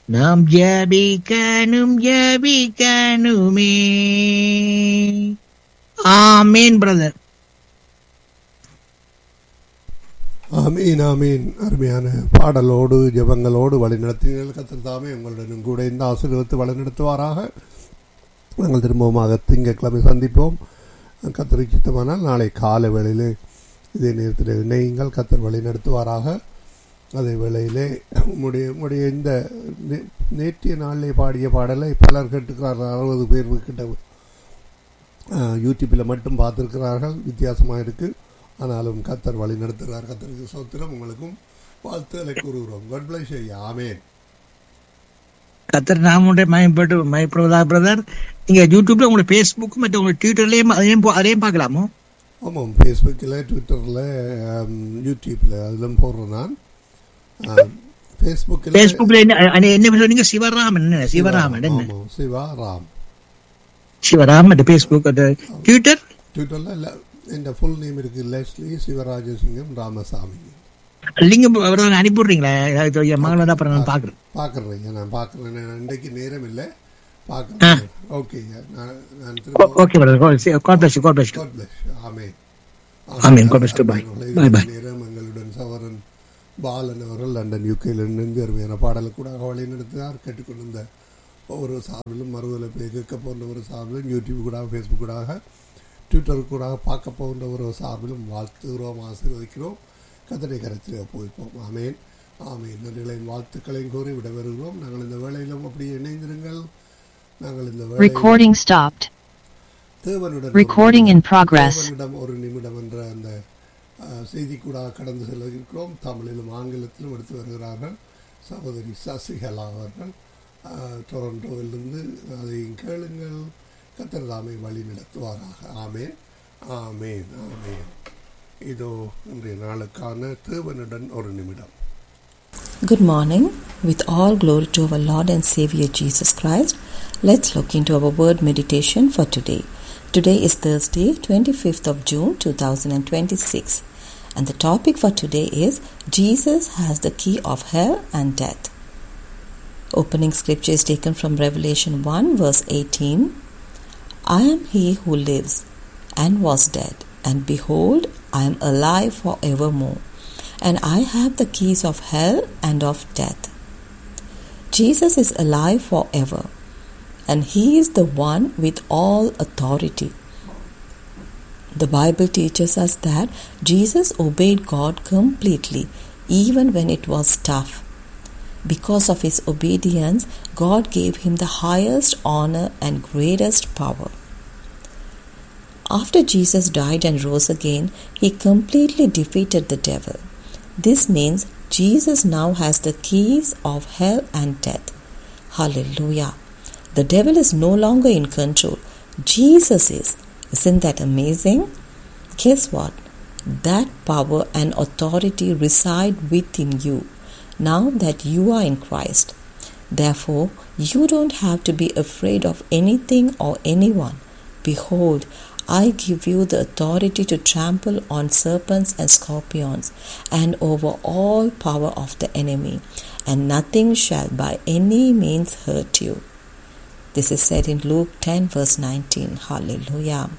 நாம் ஜபிக்கணும் ஜபிக்கணுமே ஆமேன் பிரதர் ஆமீன் ஆமீன் அருமையான பாடலோடு ஜெபங்களோடு வழிநடத்தினீர்கள் கத்தர் தாமே உங்களுடனும் கூட இந்த ஆசீர்வத்தை வழிநடத்துவாராக நாங்கள் திரும்பவுமாக திங்கட்கிழமை சந்திப்போம் கத்தரை சித்தமானால் நாளை காலை வேளையிலே இதே நேரத்தில் இணையுங்கள் கத்தர் வழி நடத்துவாராக அதே வேளையிலே உம்முடைய உம்முடைய இந்த நே- நேற்றைய நாளிலே பாடிய பாடலை பலர் கேட்டுக்கிறார்கள் அறுபது பேர் கிட்ட யூடியூப்பில் மட்டும் பார்த்துருக்கிறார்கள் வித்தியாசமாக இருக்குது ஆனாலும் கத்தர் வழி நடத்துகிறார் கத்தருக்கு சோத்திரம் உங்களுக்கும் வாழ்த்துக்களை கூறுகிறோம் God bless you. ஆமென் கத்தர் நாமுடைய மயப்பட்டு மயப்படுவதா பிரதர் நீங்க யூடியூப்ல உங்களோட ஃபேஸ்புக் மற்றும் உங்களோட ட்விட்டர்லயும் அதையும் போ- அதையும் பார்க்கலாமோ ஆமாம் ஃபேஸ்புக்கில் ட்விட்டரில் யூடியூப்பில் அதிலும் போடுறேன் நான் ஃபேஸ்புக்கில் ஃபேஸ்புக்ல என்ன அஹ் என்ன சொன்னீங்க சிவராமன் என்ன சிவராமன் என்ன ஆமாம் சிவா ராம் சிவராமன் ஃபேஸ்புக் ட்விட்டர் ட்விட்டரில் இல்லை என் ஃபுல் நேம் இருக்கு லெஸ்லி சிவராஜசிங்கம் ராமசாமி லிங்க் அவர் அனுப்பிடுறீங்களா ஏதாவது என் மகள் வந்து அப்புறம் நான் பாக்குறேன் பார்க்குறேங்க நான் பார்க்குறேன் இன்றைக்கு நேரம் இல்லை பார்க்குறேன் ஓகே நான் நான் திரும்ப okay brother God bless God bless God bless. ஆமென். ஆமென். God bless you. Bye. Bye, bye. நேரம் எங்களுடன் சவரன் பாலன் அவர்கள் லண்டன் யூகேல இருந்து அருமையான பாடலை கூட வழி நடத்தினார் கேட்டுக்கொண்டிருந்த ஒவ்வொரு சார்பிலும் மறுதலை போய் கேட்க போன்ற ஒரு சார்பிலும் யூடியூப் கூட ஃபேஸ்புக் கூட ட்விட்டர் கூட பார்க்க போன்ற ஒரு சார்பிலும் வாழ்த்துகிறோம் ஆசீர்வதிக்கிறோம் கத்தனை கரத்தில் ஒப்புவிப்போம் ஆமேன் ஆமேன் நன்றிகளையும் வாழ்த்துக்களையும் கூறி விட வருகிறோம் நாங்கள் இந்த வேளையிலும் அப்படியே இணைந்திருங்கள் நாங்கள் இந்த வேளையில் Recording stopped. தேவனுடன் Recording in progress. தேவனிடம் ஒரு நிமிடம் என்ற அந்த அஹ், செய்தி கூட கடந்து செல்ல இருக்கிறோம் தமிழிலும் ஆங்கிலத்திலும் எடுத்து வருகிறார்கள் சகோதரி சசிகலா அவர்கள் அஹ், டொரண்டோவிலிருந்து அதை கேளுங்கள் கத்தர் தாமை வழி நடத்துவாராக ஆமேன் ஆமேன் ஆமேன் இதோ இன்றைய நாளுக்கான தேவனுடன் ஒரு நிமிடம் Good morning. With all glory to our Lord and Savior Jesus Christ, let's look into our word meditation for today. Today is Thursday, 25th of June 2026, and the topic for today is Jesus has the key of hell and death. Opening scripture is taken from Revelation 1, verse 18. I am he who lives and was dead, and behold, I am alive forevermore and I have the keys of hell and of death. Jesus is alive forever, and He is the one with all authority. The Bible teaches us that Jesus obeyed God completely, even when it was tough. Because of his obedience, God gave him the highest honor and greatest power. After Jesus died and rose again, he completely defeated the devil. This means Jesus now has the keys of hell and death. Hallelujah. The devil is no longer in control. Jesus is. Isn't that amazing? Guess what? That power and authority reside within you now that you are in Christ. Therefore, you don't have to be afraid of anything or anyone. Behold, I give you the authority to trample on serpents and scorpions and over all power of the enemy, and nothing shall by any means hurt you. This is said in Luke 10, verse 19. Hallelujah.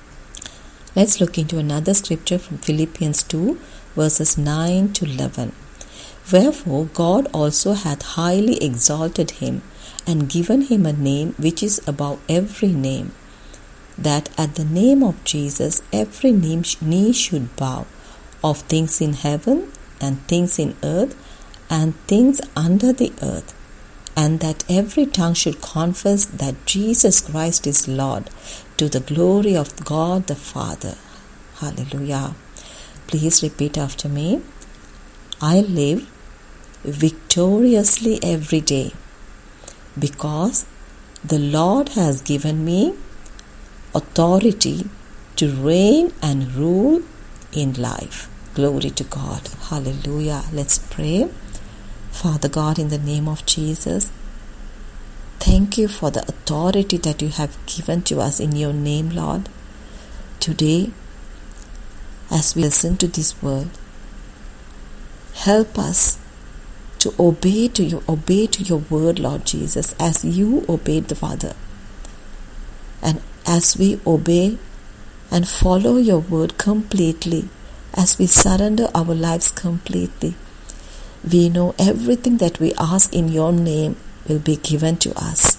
Let's look into another scripture from Philippians 2, verses 9 to 11. Wherefore God also hath highly exalted him, and given him a name which is above every name, that at the name of Jesus every knee knee should bow, of things in heaven, and things in earth, and things under the earth, and that every tongue should confess that Jesus Christ is Lord, to the glory of God the Father. Hallelujah. Please repeat after me. I live victoriously every day because the Lord has given me authority to reign and rule in life. Glory to God. Hallelujah. Let's pray. Father God, in the name of Jesus, thank you for the authority that you have given to us in your name, Lord. Today, as we listen to this word, help us to obey to you, obey to your word, Lord Jesus, as you obeyed the Father. And as we obey and follow your word completely, as we surrender our lives completely, we know everything that we ask in your name will be given to us.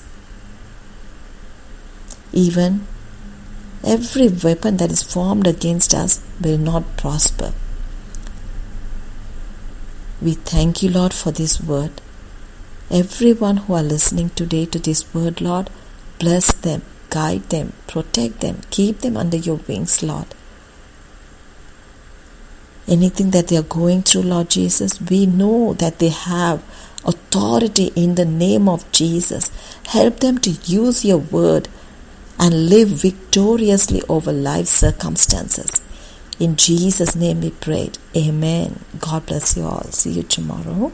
Even every weapon that is formed against us will not prosper. We thank you, Lord, for this word. Everyone who are listening today to this word, Lord, bless them, guide them, protect them, keep them under your wings, Lord. Anything that they are going through, Lord Jesus, we know that they have authority in the name of Jesus. Help them to use your word and live victoriously over life's circumstances. In Jesus' name we prayed. Amen. God bless you all. See you tomorrow.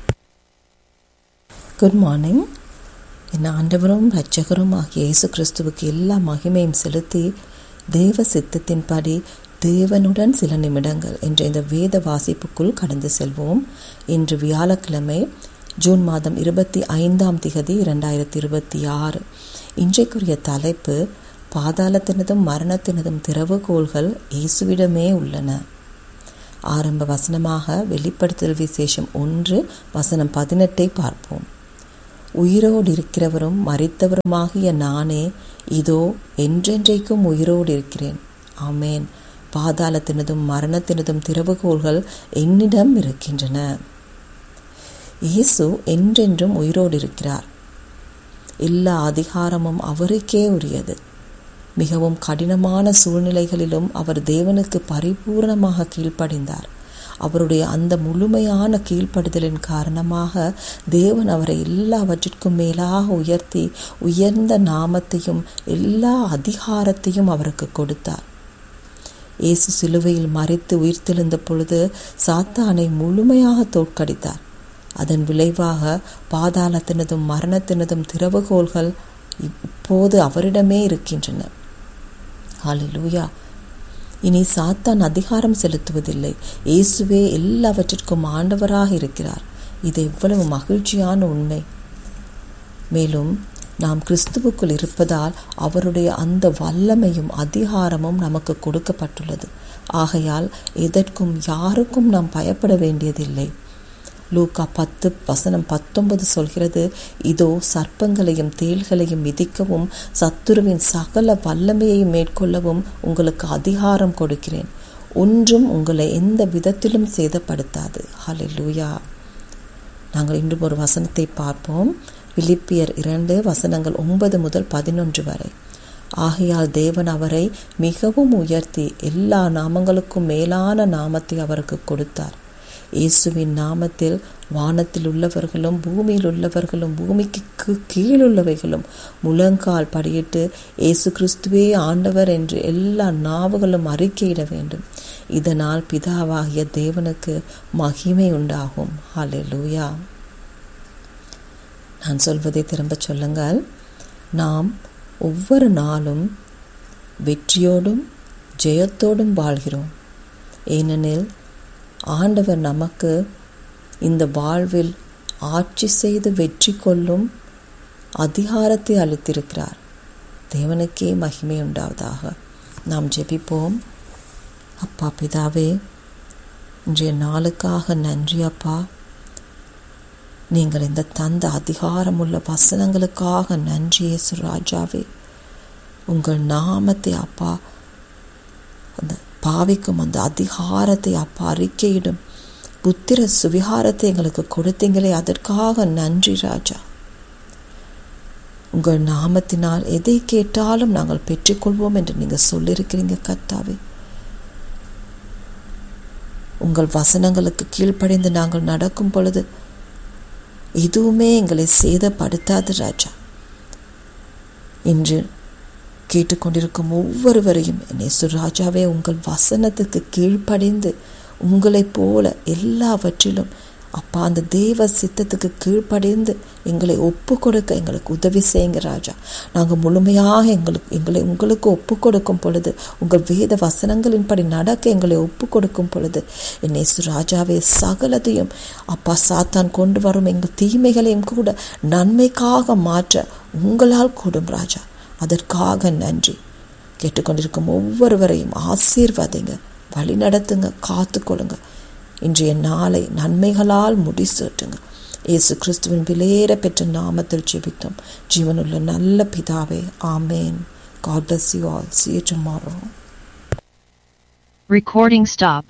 Good morning என் ஆண்டவரும் இரட்சகரும் ஆகிய இயேசு கிறிஸ்துவுக்கு எல்லா மகிமையும் செலுத்தி தேவ சித்தத்தின்படி தேவனுடன் சில நிமிடங்கள் என்ற இந்த வேத வாசிப்புக்குள் கடந்து செல்வோம் இன்று வியாழக்கிழமை ஜூன் மாதம் இருபத்தி ஐந்தாம் திகதி இரண்டாயிரத்தி இருபத்தி ஆறு இன்றைக்குரிய தலைப்பு பாதாளத்தினதும் மரணத்தினதும் திறவுகோள்கள் இயேசுவிடமே உள்ளன ஆரம்ப வசனமாக வெளிப்படுத்தல் விசேஷம் ஒன்று வசனம் பதினெட்டை பார்ப்போம் உயிரோடு இருக்கிறவரும் மறித்தவருமாகிய நானே இதோ என்றென்றைக்கும் உயிரோடு இருக்கிறேன் ஆமேன் பாதாளத்தினதும் மரணத்தினதும் திறவுகோள்கள் என்னிடம் இருக்கின்றன இயேசு என்றென்றும் உயிரோடு இருக்கிறார் எல்லா அதிகாரமும் அவருக்கே உரியது மிகவும் கடினமான சூழ்நிலைகளிலும் அவர் தேவனுக்கு பரிபூர்ணமாக கீழ்ப்படிந்தார் அவருடைய அந்த முழுமையான கீழ்ப்படுதலின் காரணமாக தேவன் அவரை எல்லாவற்றிற்கும் மேலாக உயர்த்தி உயர்ந்த நாமத்தையும் எல்லா அதிகாரத்தையும் அவருக்கு கொடுத்தார் இயேசு சிலுவையில் மறித்து உயிர்த்தெழுந்த பொழுது சாத்தானை முழுமையாக தோற்கடித்தார் அதன் விளைவாக பாதாளத்தினதும் மரணத்தினதும் திறவுகோள்கள் இப்போது அவரிடமே இருக்கின்றன ஹalleluya இனி சாத்தான் அதிகாரம் செலுத்துவதில்லை இயேசுவே எல்லாவற்றிற்கும் ஆண்டவராக இருக்கிறார் இது எவ்வளவு மகிழ்ச்சியான உண்மை மேலும் நாம் கிறிஸ்துவுக்குள் இருப்பதால் அவருடைய அந்த வல்லமையும் அதிகாரமும் நமக்கு கொடுக்கப்பட்டுள்ளது ஆகையால் எதற்கும் யாருக்கும் நாம் பயப்பட வேண்டியதில்லை லூக்கா பத்து வசனம் பத்தொன்பது சொல்கிறது இதோ சர்ப்பங்களையும் தேள்களையும் மிதிக்கவும் சத்துருவின் சகல வல்லமையையும் மேற்கொள்ளவும் உங்களுக்கு அதிகாரம் கொடுக்கிறேன் ஒன்றும் உங்களை எந்த விதத்திலும் சேதப்படுத்தாது ஹalleluya நாங்கள் இன்று ஒரு வசனத்தை பார்ப்போம் பிலிப்பியர் இரண்டு வசனங்கள் ஒன்பது முதல் பதினொன்று வரை ஆகையால் தேவன் அவரை மிகவும் உயர்த்தி எல்லா நாமங்களுக்கும் மேலான நாமத்தை அவருக்கு கொடுத்தார் இயேசுவின் நாமத்தில் வானத்தில் உள்ளவர்களும் பூமியில் உள்ளவர்களும் பூமிக்கு கீழுள்ளவைகளும் முழங்கால் படியிட்டு இயேசு கிறிஸ்துவே ஆண்டவர் என்று எல்லா நாவுகளும் அறிக்கையிட வேண்டும் இதனால் பிதாவாகிய தேவனுக்கு மகிமை உண்டாகும் ஹalleluya நான் சொல்வதை திரும்ப சொல்லுங்கள் நாம் ஒவ்வொரு நாளும் வெற்றியோடும் ஜெயத்தோடும் வாழ்கிறோம் ஏனெனில் ஆண்டவர் நமக்கு இந்த வாழ்வில் ஆட்சி செய்து வெற்றி கொள்ளும் அதிகாரத்தை அளித்திருக்கிறார் தேவனுக்கே மகிமை உண்டாவதாக நாம் ஜெபிப்போம் அப்பா பிதாவே இன்றைய நாளுக்காக நன்றி அப்பா நீங்கள் இந்த தந்த அதிகாரமுள்ள வசனங்களுக்காக நன்றி இயேசு ராஜாவே உங்கள் நாமத்தை அப்பா அந்த பாவிக்கும் அந்த அதிகாரத்தை அப்பா அறிக்கையிடும் புத்திர சுவிகாரத்தை எங்களுக்கு கொடுத்தீங்களே அதற்காக நன்றி ராஜா உங்கள் நாமத்தினால் எதை கேட்டாலும் நாங்கள் பெற்றுக்கொள்வோம் என்று நீங்கள் சொல்லியிருக்கிறீங்க கர்த்தாவே உங்கள் வசனங்களுக்கு கீழ்ப்படைந்து நாங்கள் நடக்கும் பொழுது எதுவுமே எங்களை சேதப்படுத்தாது ராஜா இன்று கேட்டுக்கொண்டிருக்கும் ஒவ்வொருவரையும் நேசு ராஜாவே உங்கள் வசனத்துக்கு கீழ்ப்படைந்து உங்களைப் போல எல்லாவற்றிலும் அப்பா அந்த தேவ சித்தத்துக்கு கீழ்ப்படைந்து எங்களை ஒப்பு கொடுக்க எங்களுக்கு உதவி செய்யுங்க ராஜா நாங்கள் முழுமையாக எங்களுக்கு எங்களை உங்களுக்கு ஒப்பு கொடுக்கும் பொழுது உங்கள் வேத வசனங்களின்படி நடக்க எங்களை ஒப்பு கொடுக்கும் பொழுது என்னை ராஜாவே சகலதையும் அப்பா சாத்தான் கொண்டு வரும் எங்கள் தீமைகளையும் கூட நன்மைக்காக மாற்ற உங்களால் கூடும் ராஜா அதற்காக நன்றி கேட்டுக்கொண்டிருக்கும் ஒவ்வொருவரையும் ஆசீர்வாதிங்க வழி நடத்துங்க காத்துக்கொள்ளுங்க இன்றைய நாளை நன்மைகளால் முடிசூட்டுங்க இயேசு கிறிஸ்துவின் விலையேற பெற்ற நாமத்தில் ஜெபித்தோம் ஜீவனுள்ள நல்ல பிதாவே ஆமேன் God bless you all. See you tomorrow. Recording stopped.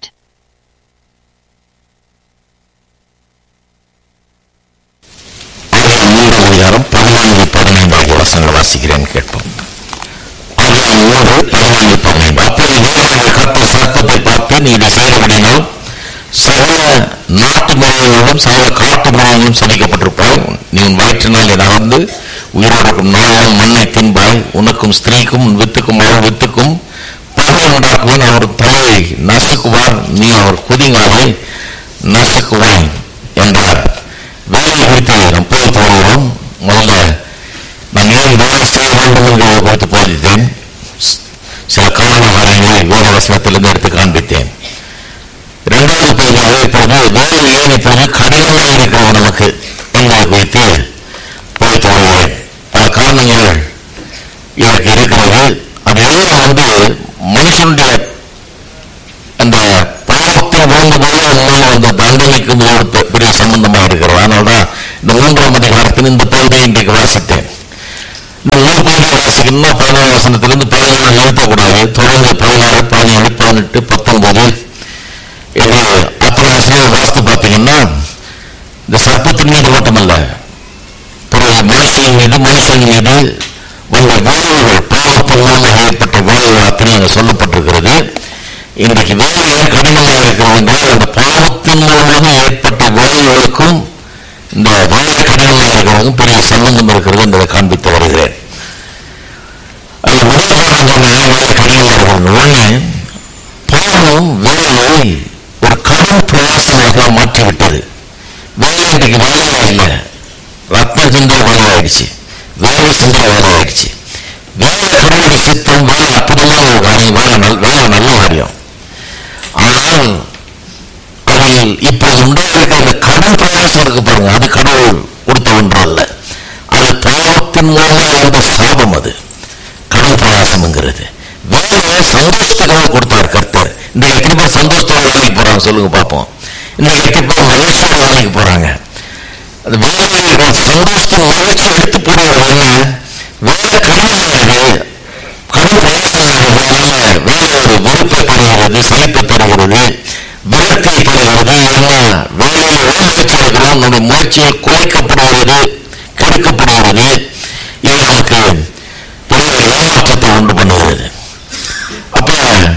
ஆதியாகமம் மூன்றாம் அதிகாரம் பதினான்கு பதினைந்தாவது வசனங்களை வாசிக்கிறேன் கேட்போம் ஆதியாகமம் மூன்று பதினான்கு பதினைந்து அப்பொழுது தேவனாகிய கர்த்தர் சர்ப்பத்தை பார்த்து நீ இதை செய்தபடினால் சகல நாட்டு மிருகங்களும் சகல காட்டு மிருகங்களும் சமைக்கப்பட்டிருப்பாய் நீ உன் வயிற்றினாலே நடந்து உயிரோடும் நாளும் மண்ணை தின்பாய் உனக்கும் ஸ்திரீக்கும் உன் வித்துக்கும் அவள் வித்துக்கும் பகை உண்டாக்குவேன் அவர் தலையை நசுக்குவார் நீ அவர் குதிங்காலை நசுக்குவாய் என்றார் வேலை குறித்து நாம் போய் போகிறோம் முதல்ல நான் ஏன் வேலை செய்ய வேண்டும் என்பதை குறித்து போதித்தேன் ஸ்- சில காரணங்களை வேத வசனத்திலிருந்து எடுத்து காண்பித்தேன் இரண்டாவது பகுதியாக இப்போது வேலை ஏன் இப்போது கடினமாக இருக்கிறது நமக்கு என்பதை குறித்து போதித்து வருகிறேன் பல காரணங்கள் எனக்கு இருக்கிறது அது எல்லாம் வந்து மனுஷனுடைய அந்த பாவத்தில் விழுந்தபோது அதனால வந்த தண்டனைக்கு இது ஒரு பெ- பெரிய சம்பந்தமா இருக்கிறது அதனால்தான் இந்த மூன்றாம் அதிகாரத்தில் இந்த பகுதியை இன்றைக்கு வாசித்தேன் இந்த மூணு பகுதியை வாசிக்கணும்னா பதினாறு வசனத்திலிருந்து பதினேழு நிறுத்தக்கூடாது தொடர்ந்து பதினாறு பதினேழு பதினெட்டு பத்தொன்பது இது அத்தனை வசனங்கள் வாசித்து பார்த்தீங்கன்னா இந்த சர்ப்பத்தின் மீது ஓட்டமல்ல பிறகு மனுஷன் மீது மனுஷன் மீது வந்த விளைவுகள் பாவத்தின் மூலமாக ஏற்பட்ட விளைவுகள் அத்தனை அங்கே சொல்லப்பட்டிருக்கிறது இன்றைக்கு வேலை ஏன் கடினமாக இருக்கிறது என்றால் அந்த பாவத்தின் மூலமாக ஏற்பட்ட விளைவுகளுக்கும் இந்த வேலை கடினமாக இருக்கிறதுக்கும் பெரிய சம்பந்தம் இருக்கிறது என்பதை காண்பித்து வருகிறேன் அது முதல் காரணம் சொன்னேன் வேலை கடினமாக இருக்கிறது ஒண்ணு பாவம் வேலையை ஒரு கடும் பிரயாசமாக மாற்றிவிட்டது வேலை இன்றைக்கு வேலையா இல்லை ரத்னம் சிந்தா வேலை ஆயிடுச்சு வேலை சிந்தா வேலை ஆயிடுச்சு வேலை கடவுளுடைய சித்தம் வேலை அப்படிலாம் ஒரு காரியம் வேலை நல் வேலை நல்ல காரியம் ஆனால் அதில் இப்போது உண்டாயிருக்கிற இந்த கடும் பிரயாசம் இருக்கு பாருங்க அது கடவுள் கொடுத்த ஒன்று அல்ல அது பாவத்தின் மூலமாக வந்த சாபம் அது கடும் பிரயாசம்ங்கிறது வேலையை சந்தோஷத்துக்காக கொடுத்தார் கர்த்தர் இந்த எத்தனை பேர் சந்தோஷத்தோட வேலைக்கு போறாங்க சொல்லுங்க பார்ப்போம் இந்த எத்தனை பேர் மகிழ்ச்சியோட வேலைக்கு போறாங்க அது வேலையை சந்தோஷத்தின் மகிழ்ச்சி எடுத்து போடுறது என்ன வேலை கடினமானது கடும் பிரயாசமானது அதனால வேலை ஒரு வெறுப்பை தருகிறது சலிப்பை தருகிறது விரக்தியை தருகிறது என்ன வேலையை உணர்ச்சி இருக்கிறோம் நம்முடைய முயற்சிகள் குறைக்கப்படுகிறது கெடுக்கப்படுகிறது இது நமக்கு பெரிய ஏமாற்றத்தை உண்டு பண்ணுகிறது அப்ப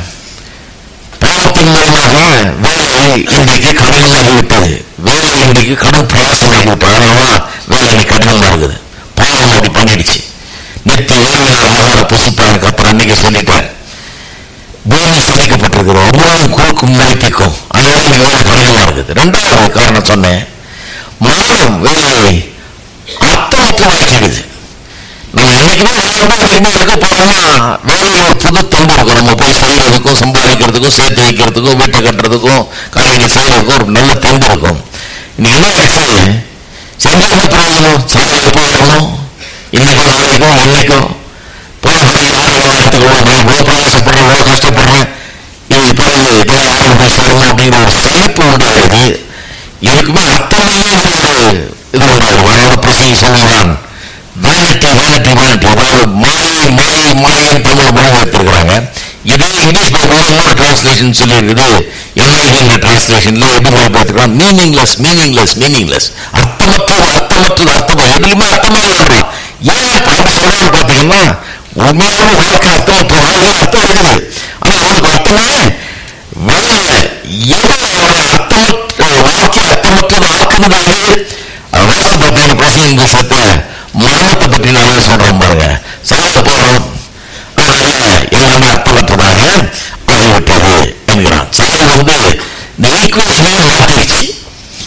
பாவத்தின் மூலமாக வேலை இன்றைக்கு கடினமாகிவிட்டது வேலை இன்றைக்கு கடும் பிரயாசமாகிவிட்டது அதனாலதான் வேலை கடினமா இருக்குது பாவம் அப்படி பண்ணிடுச்சு நித்திய வேலையில் ஆகார புசிப்பானுக்கு அப்புறம் அன்னைக்கு சொல்லிட்டேன் பூமி சமைக்கப்பட்டிருக்கிறோம் உருவம் குறுக்கும் மதிப்பிக்கும் அதனால இந்த வேலை கடினமா இருக்குது ரெண்டாவது காரணம் சொன்னேன் மரணம் வேலையை அர்த்தமற்றமாக்கிடுது நம்ம என்னைக்குமே வேலையோட வெளியே இருக்க போறோம்னா வேலையில ஒரு புது தெம்பு இருக்கும் நம்ம போய் செய்யறதுக்கும் சம்பாதிக்கிறதுக்கும் சேர்த்து வைக்கிறதுக்கும் வீட்டை கட்டுறதுக்கும் காரியங்கள் செய்யறதுக்கும் ஒரு நல்ல தெம்பு இருக்கும் நீ என்ன ஆச்சு செஞ்சது பிரயோஜனம் சாலைக்கு போகணும் இன்னைக்கு நாளைக்கும் என்னைக்கும் போய் இடத்துக்கு நான் இவ்வளவு பிரயாசப்படுறேன் இவ்வளவு கஷ்டப்படுறேன் இது பிறகு இதை யாரும் போய் சொல்லணும் அப்படிங்கிற ஒரு சலிப்பு உண்டாகுது இதுக்குமே அர்த்தமான ஒரு இது ஒரு வரோட பிரசங்கி சொல்லுவான் வேனிட்டி வேனிட்டி வேனிட்டி அதாவது மாயை மாயை மாயை தமிழ் மொழி எடுத்திருக்கிறாங்க இதே இங்கிலீஷ் பைபிள் இன்னொரு டிரான்ஸ்லேஷன் சொல்லியிருக்குது என்ஐவிங்கிற டிரான்ஸ்லேஷன்ல எப்படி மொழி பார்த்துருக்காங்க மீனிங்லெஸ் மீனிங்லெஸ் மீனிங்லெஸ் அர்த்தமற்றது அர்த்தமற்றது அர்த்தம் எதுலையுமே அர்த்தமே இல்லைன்றான் ஏன் அப்படி சொல்றான்னு பார்த்தீங்கன்னா உண்மையான வாழ்க்கை அர்த்தமற்ற வாழ்க்கை அர்த்தம் இருக்குது ஆனா அவனுக்கு அர்த்தமே வரல எவ்வளவு அர்த்தமற்ற வாழ்க்கை அர்த்தமற்றது ஆக்குனது வாசி பார்த்தீங்க பிரசங்க புஸ்தகத்தை மரணத்தை பற்றி நான் சொல்றேன் பாருங்க சாக போறோம் அதனால எல்லாமே அர்த்தமற்றதாக ஆகிவிட்டது என்கிறான் சாக வந்து இந்த ஈக்குவேஷனே மாற்றிடுச்சு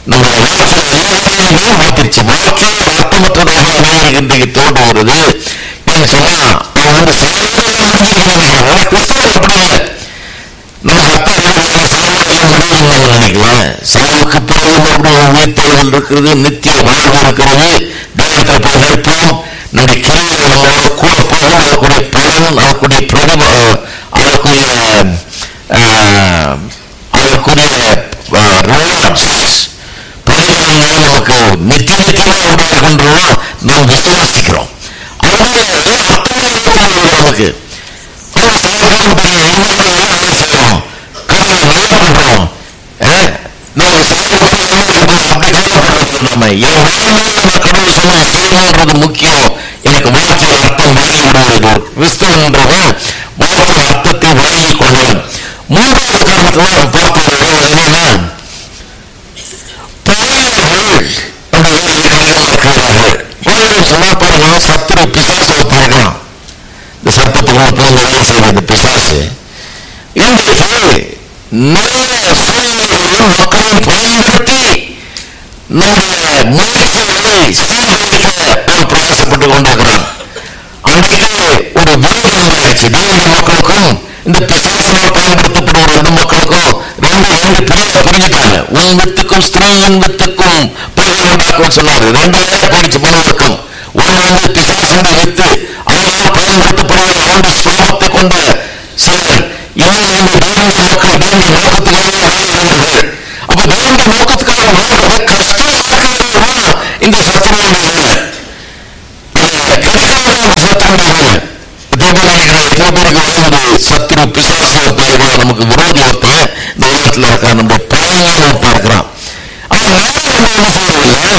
நம்முடைய வாழ்க்கையை மாத்திருச்சு வாழ்க்கையை அர்த்தமற்றதாக இன்றைக்கு தோன்றுகிறது ஏன்னு சொன்னா அவன் வந்து சாதாரண கிறிஸ்தவர்கள் அப்படி இல்லை நம்ம நினைக்கலாம் சாவுக்கு பிறகு மறுபடியும் உயிர்த்தெழுதல் இருக்கிறது நித்திய வாழ்வு இருக்கிறது தெய்வத்தில் போய் நிற்போம் நம்முடைய கிரியைகள் நம்மளோட கூட போகும் அதற்குரிய பலன் அதற்குரிய பிரதிப அதற்குரிய ஆஹ், அதற்குரிய ரிவார்ட்ஸ் பிரதிபலன்கள் நமக்கு நித்திய நித்தியமாக உண்டாகின்றோம் நாம் விசுவாசிக்கிறோம் அதனால அத்தனை நமக்கு ஆனா சாதாரண பையன் இன்னொரு வேலை செய்யறோம் கடவுளை நல்லா பண்றோம் அஹ், நம்ம சாதாரண அப்படி கவலைப்படுறது நம்ம என் வாழ்நாள் நான் கடவுள் சொன்ன செய்யணுன்றது முக்கியம் எனக்கு வாழ்க்கையில் அர்த்தம் விளங்கி விடுவது கிறிஸ்தவன்றவன் வாழ்க்கையில் அர்த்தத்தை விளங்கி கொள்வன் மூன்றாவது காரணத்துல நான் பார்த்தது என்னன்னா பாவியர்கள் அந்த வேலையில் அதிகமாக இருக்கிறார்கள் பாவியர்கள் சொன்னா பாருங்க சத்துரு பிசாசை பார்க்கலாம் இந்த சர்ப்பத்துக்குள்ள பூந்து வேலை செய்கிற இந்த பிசாசு இன்றைக்கு நிறைய சூழ்நிலைகளையும் மக்களையும் பயன்படுத்தி நம்முடைய முயற்சிகளை சீர்குலைக்க ஒரு பிரயாசப்பட்டு கொண்டிருக்கிறான் அன்றைக்கு ஒரு விரோதம் ஆயிடுச்சு தேவ மக்களுக்கும் இந்த பிசாசினால் பயன்படுத்தப்படுகிற இந்த மக்களுக்கும் ரெண்டு ரெண்டு பிரிவா பிரிஞ்சுட்டாங்க உன் வித்துக்கும் ஸ்திரீயின் வித்துக்கும் பகை உண்டாக்கும் சொன்னாரு ரெண்டு வேலை போயிடுச்சு பலருக்கும் ஒன்று வந்து பிசாசின் வித்து அதனால் பயன்படுத்தப்படுகிற ஆண்டு ஸ்வரூபத்தை கொண்ட சிலர் இன்னும் இந்த தேவனுடைய மக்கள் தேவனுடைய நோக்கத்துக்காக வாழ்கிறவர்கள் அப்ப தேவனுடைய நோக்கத்துக்காக வாழ்றத கஷ்டமாக்குறதுதான் இந்த சத்துருவுடைய வேலை சத்துரு பிசாசு ஒருத்தர் நமக்கு விரோதி ஒருத்தன் இந்த உலகத்துல இருக்க நம்ம பழமையான ஒருத்தன் இருக்கிறான் அவன் என்ன செய்யறதில்ல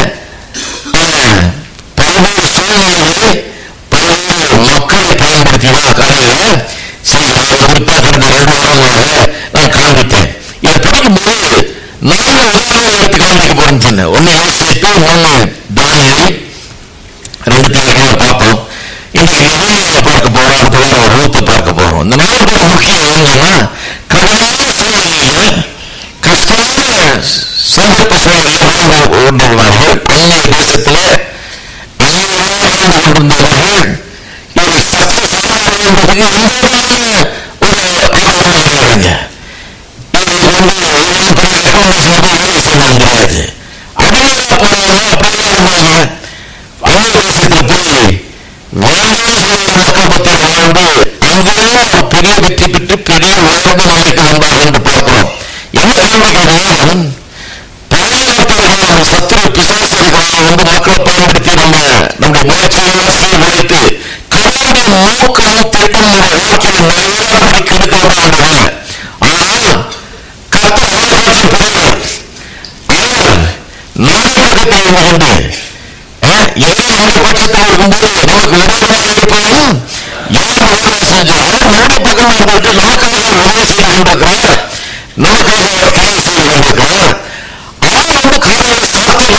பல்வேறு சூழ்நிலைகளை பல்வேறு மக்களை பயன்படுத்திதான் காலையில சரி நான் குறிப்பா கடந்த ரெண்டு வாரங்களாக நான் காண்பித்தேன் இதை படிக்கும்போது நாலு உதாரணம் எடுத்து காண்பிக்க போறேன்னு சொன்னேன் ஒன்னு யோசித்து ஒன்னு தானியல் ரெண்டு தேவைகளை பார்ப்போம் இன்னைக்கு நவீன பார்க்க போறோம் அடுத்த வாரம் ஒரு ரூத்தை பார்க்க போறோம் இந்த நாலு பேர் முக்கியம் என்னன்னா கடுமையான சூழ்நிலையில கஷ்டமான சந்தர்ப்ப சூழ்நிலையில வாழ்ந்து கொண்டிருந்தார்கள் அந்நிய தேசத்துல அந்நியமாக வாழ்ந்து கொண்டிருந்தவர்கள் இதை சத்திய சமாதானம் என்பதுக்கு எந்த விதமான ஒரு ஆர்வம் இருக்கிறாங்க இது வந்து எல்லாம் பெரிய ரெக்கமெண்டேஷன் வேலை செய்ய முடியாது அடிமையாக போனவங்க அப்படியே இருந்தாங்க அந்நிய தேசத்துல போய் வாழ்வாதார மக்கள் மத்தியில் வாழ்ந்து அங்கேயே ஒரு பெரிய வெற்றி பெற்று பெரிய உயர்ந்த நிலைக்கு வந்தார்கள் என்று பார்க்கிறோம் என்ன காரணம் பழைய சத்துரு பிசாசுகளை வந்து மக்களை பயன்படுத்தி நம்ம நம்முடைய முயற்சிகளை சீர்குலைத்து கடவுளுடைய நோக்கமும் திட்டமும் வாழ்க்கையை நிறைவேறாமல் கெடுக்கிறாங்க ஆனால் கர்த்தர் வாழ்க்கையை பெறுகிறார் ஆனால் நாடகத்தை தெரிந்து கொண்டு எல்லாம் நம்ம பட்சத்தில் இருக்கும்போது நமக்கு விரோதமாக இருப்பதும் யார் விரோதம் செஞ்சாலும் நம்முடைய பக்கம் இருந்துட்டு நமக்காக உதவி செய்து கொண்டிருக்கிறார் நமக்காக அவர் கிரியை செய்து கொண்டிருக்கிறார் அவர் வந்து காலையில் சாத்தியம்